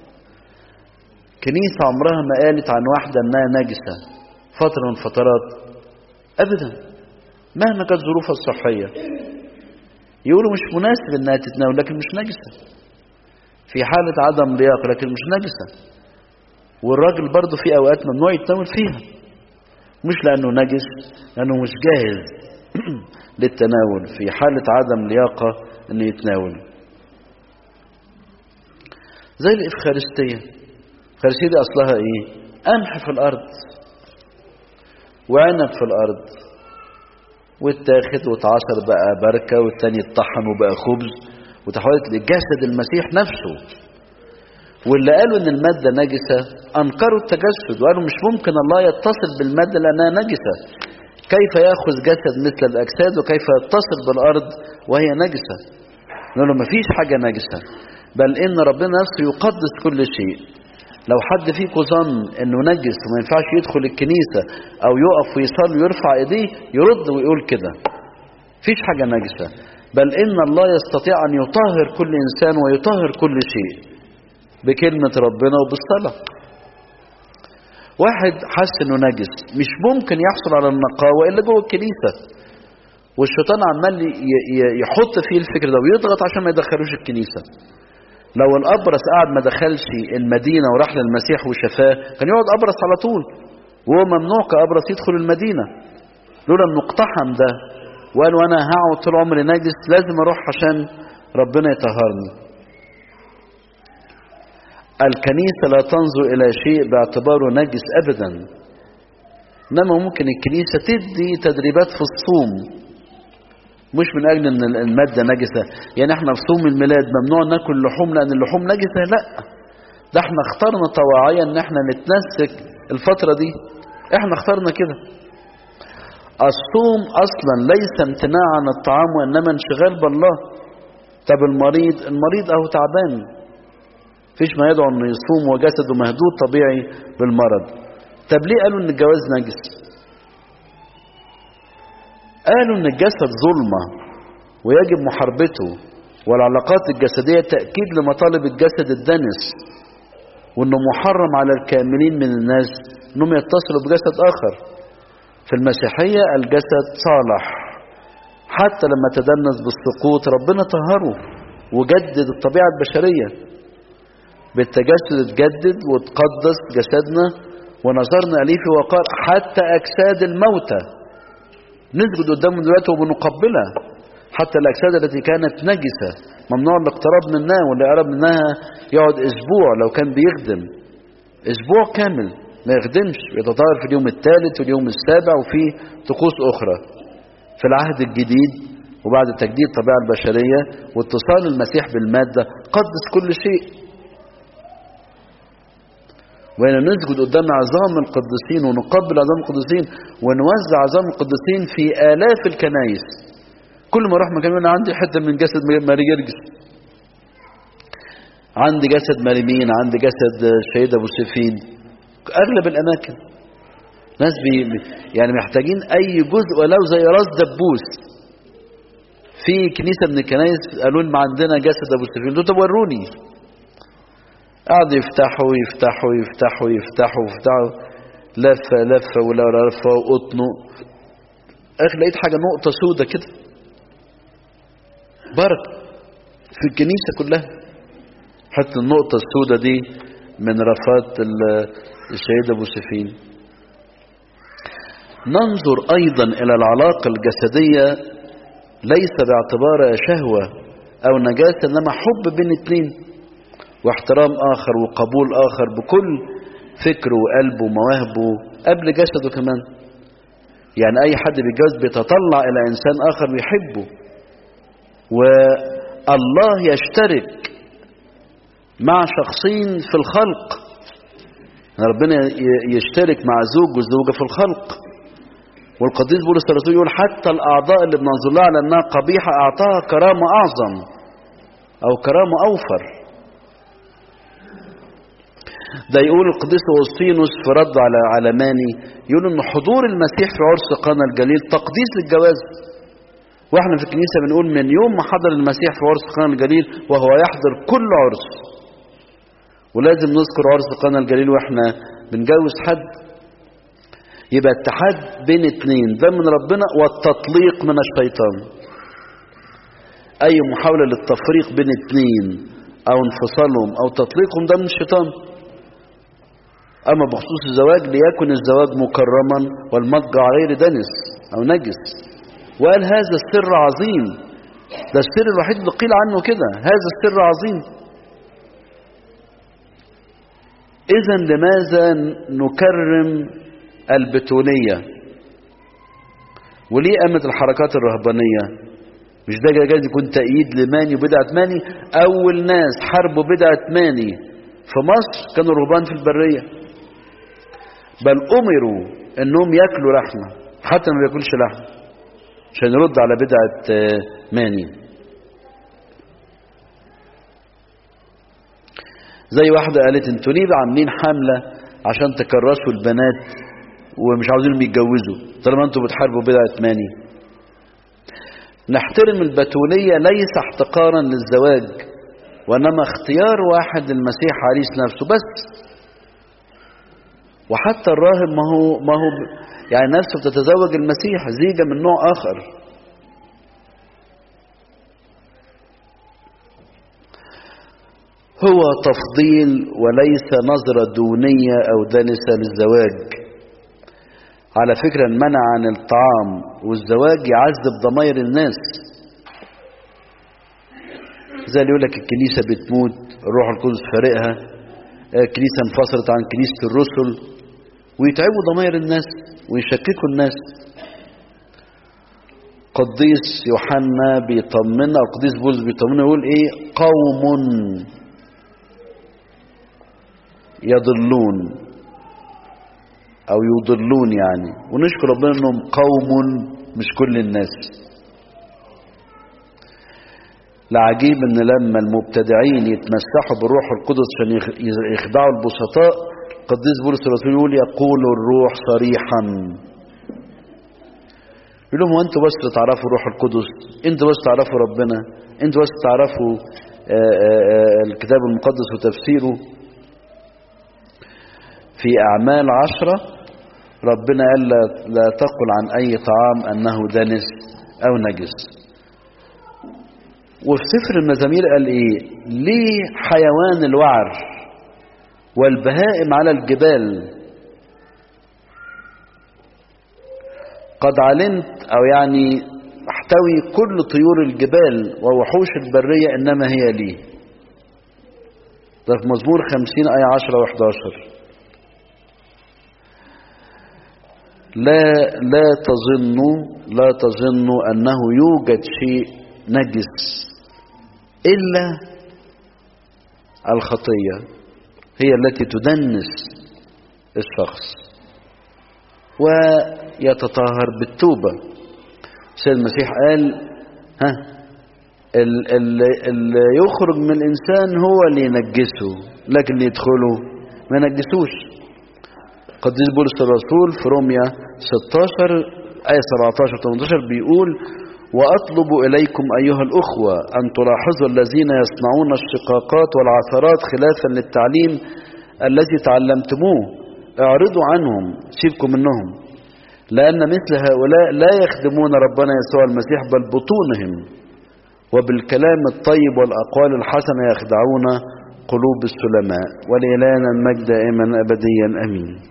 كنيسة عمرها ما قالت عن واحدة انها نجسة فترة من فترات ابدا مهما كانت ظروفها الصحية يقولوا مش مناسب انها تتناول لكن مش نجسة في حالة عدم لياقة لكن مش نجسة والراجل برضه في اوقات ممنوع يتناول فيها مش لانه نجس لانه مش جاهز للتناول في حالة عدم لياقة انه يتناول زي الإفخارستية الإفخارستية دي أصلها إيه قمح في الأرض وعنب في الأرض واتاخد واتعصر بقى بركة والتاني اتطحن وبقى خبز وتحولت لجسد المسيح نفسه واللي قالوا ان المادة نجسة انكروا التجسد وقالوا مش ممكن الله يتصل بالمادة لانها نجسة كيف ياخذ جسد مثل الاجساد وكيف يتصل بالارض وهي نجسة نقول له مفيش حاجة نجسة بل ان ربنا نفسه يقدس كل شيء لو حد فيكم ظن انه نجس وما ينفعش يدخل الكنيسة او يقف ويصلي ويرفع ايديه يرد ويقول كده مفيش حاجة نجسة بل ان الله يستطيع ان يطهر كل انسان ويطهر كل شيء بكلمة ربنا وبالصلاة واحد حس انه نجس مش ممكن يحصل على النقاوة الا جوه الكنيسة والشيطان عمال يحط فيه الفكر ده ويضغط عشان ما يدخلوش الكنيسة لو الابرص قاعد ما دخلش المدينة وراح للمسيح وشفاه كان يقعد ابرص على طول وهو ممنوع كابرص يدخل المدينة لولا انه اقتحم ده وقال وانا هقعد طول عمري نجس لازم اروح عشان ربنا يطهرني الكنيسة لا تنظر إلى شيء باعتباره نجس أبدا إنما ممكن الكنيسة تدي تدريبات في الصوم مش من أجل أن المادة نجسة يعني احنا في صوم الميلاد ممنوع ناكل لحوم لأن اللحوم نجسة لا ده احنا اخترنا طواعيا ان احنا نتنسك الفترة دي احنا اخترنا كده الصوم اصلا ليس امتناع عن الطعام وانما انشغال بالله طب المريض المريض اهو تعبان فيش ما يدعو انه يصوم وجسده مهدود طبيعي بالمرض طب ليه قالوا ان الجواز نجس قالوا ان الجسد ظلمة ويجب محاربته والعلاقات الجسدية تأكيد لمطالب الجسد الدنس وانه محرم على الكاملين من الناس انهم يتصلوا بجسد اخر في المسيحية الجسد صالح حتى لما تدنس بالسقوط ربنا طهره وجدد الطبيعة البشرية بالتجسد اتجدد وتقدس جسدنا ونظرنا إليه في وقار حتى أجساد الموتى نسجد قدامه دلوقتي وبنقبلها حتى الأجساد التي كانت نجسة ممنوع الاقتراب منها واللي يقرب منها يقعد أسبوع لو كان بيخدم أسبوع كامل ما يخدمش يتطهر في اليوم الثالث واليوم السابع وفي طقوس أخرى في العهد الجديد وبعد تجديد الطبيعة البشرية واتصال المسيح بالمادة قدس كل شيء وإن نسجد قدام عظام القديسين ونقبل عظام القديسين ونوزع عظام القديسين في آلاف الكنايس كل ما اروح مكان انا عندي حته من جسد ماري جرجس عندي جسد ماري مين عندي جسد الشهيد ابو سفين اغلب الاماكن ناس بي يعني محتاجين اي جزء ولو زي راس دبوس في كنيسه من الكنايس قالوا لي ما عندنا جسد ابو سفين قلت طب وروني قعدوا يفتحوا يفتحوا يفتحوا يفتحوا يفتحوا لفه لفه ولا لفه وقطنوا اخر لقيت حاجه نقطه سودة كده بركة في الكنيسة كلها حتى النقطة السوداء دي من رفات الشهيد أبو سفين ننظر أيضا إلى العلاقة الجسدية ليس باعتبارها شهوة أو نجاسة إنما حب بين اتنين واحترام آخر وقبول آخر بكل فكره وقلبه ومواهبه قبل جسده كمان يعني أي حد بيتجوز بيتطلع إلى إنسان آخر ويحبه والله يشترك مع شخصين في الخلق ربنا يشترك مع زوج وزوجة في الخلق والقديس بولس الرسول يقول حتى الأعضاء اللي بننظر لها على أنها قبيحة أعطاها كرامة أعظم أو كرامة أوفر ده يقول القديس أوسطينوس في رد على على ماني يقول إن حضور المسيح في عرس قانا الجليل تقديس للجواز واحنا في الكنيسة بنقول من يوم ما حضر المسيح في عرس قانا الجليل وهو يحضر كل عرس ولازم نذكر عرس قانا الجليل واحنا بنجوز حد يبقى اتحاد بين اتنين ده من ربنا والتطليق من الشيطان اي محاولة للتفريق بين اتنين او انفصالهم او تطليقهم ده من الشيطان اما بخصوص الزواج ليكن الزواج مكرما والمضجع غير دنس او نجس وقال هذا السر عظيم ده السر الوحيد اللي قيل عنه كده هذا السر عظيم اذا لماذا نكرم البتولية وليه قامت الحركات الرهبانية مش ده جايز يكون تأييد لماني وبدعة ماني أول ناس حاربوا بدعة ماني في مصر كانوا رهبان في البرية بل أمروا أنهم يأكلوا لحمة حتى ما بياكلش لحمة عشان يرد على بدعة ماني زي واحدة قالت انتوا ليه عاملين حملة عشان تكرسوا البنات ومش عاوزينهم يتجوزوا طالما انتوا بتحاربوا بدعة ماني نحترم البتولية ليس احتقارا للزواج وانما اختيار واحد المسيح عريس نفسه بس وحتى الراهب ما هو ما هو يعني نفسه بتتزوج المسيح زيجة من نوع اخر هو تفضيل وليس نظرة دونية أو دنسة للزواج على فكرة المنع عن الطعام والزواج يعذب ضمائر الناس زي اللي يقول لك الكنيسة بتموت الروح القدس فارقها الكنيسة انفصلت عن كنيسة الرسل ويتعبوا ضمائر الناس ويشككوا الناس قديس يوحنا بيطمنا او قديس بولس بيطمنا يقول ايه قوم يضلون او يضلون يعني ونشكر ربنا انهم قوم مش كل الناس العجيب ان لما المبتدعين يتمسحوا بالروح القدس عشان يخدعوا البسطاء القديس بولس الرسول يقول يقول الروح صريحا يقول لهم انتوا بس تعرفوا الروح القدس انتوا بس تعرفوا ربنا انتوا بس تعرفوا الكتاب المقدس وتفسيره في أعمال عشرة ربنا قال لا, لا تقل عن أي طعام أنه دنس أو نجس وفي سفر المزامير قال إيه ليه حيوان الوعر والبهائم على الجبال قد علمت أو يعني احتوي كل طيور الجبال ووحوش البرية إنما هي لي ده في مزمور خمسين آية عشرة وحداشر لا لا تظنوا لا تظنوا انه يوجد شيء نجس الا الخطيه هي التي تدنس الشخص ويتطهر بالتوبه سيد المسيح قال ها اللي يخرج من الانسان هو اللي ينجسه لكن اللي يدخله ما ينجسوش قديس بولس الرسول في روميا 16 آية 17 18 بيقول وأطلب إليكم أيها الأخوة أن تلاحظوا الذين يصنعون الشقاقات والعثرات خلافا للتعليم الذي تعلمتموه اعرضوا عنهم سيبكم منهم لأن مثل هؤلاء لا يخدمون ربنا يسوع المسيح بل بطونهم وبالكلام الطيب والأقوال الحسنة يخدعون قلوب السلماء ولإلهنا المجد دائما أبديا أمين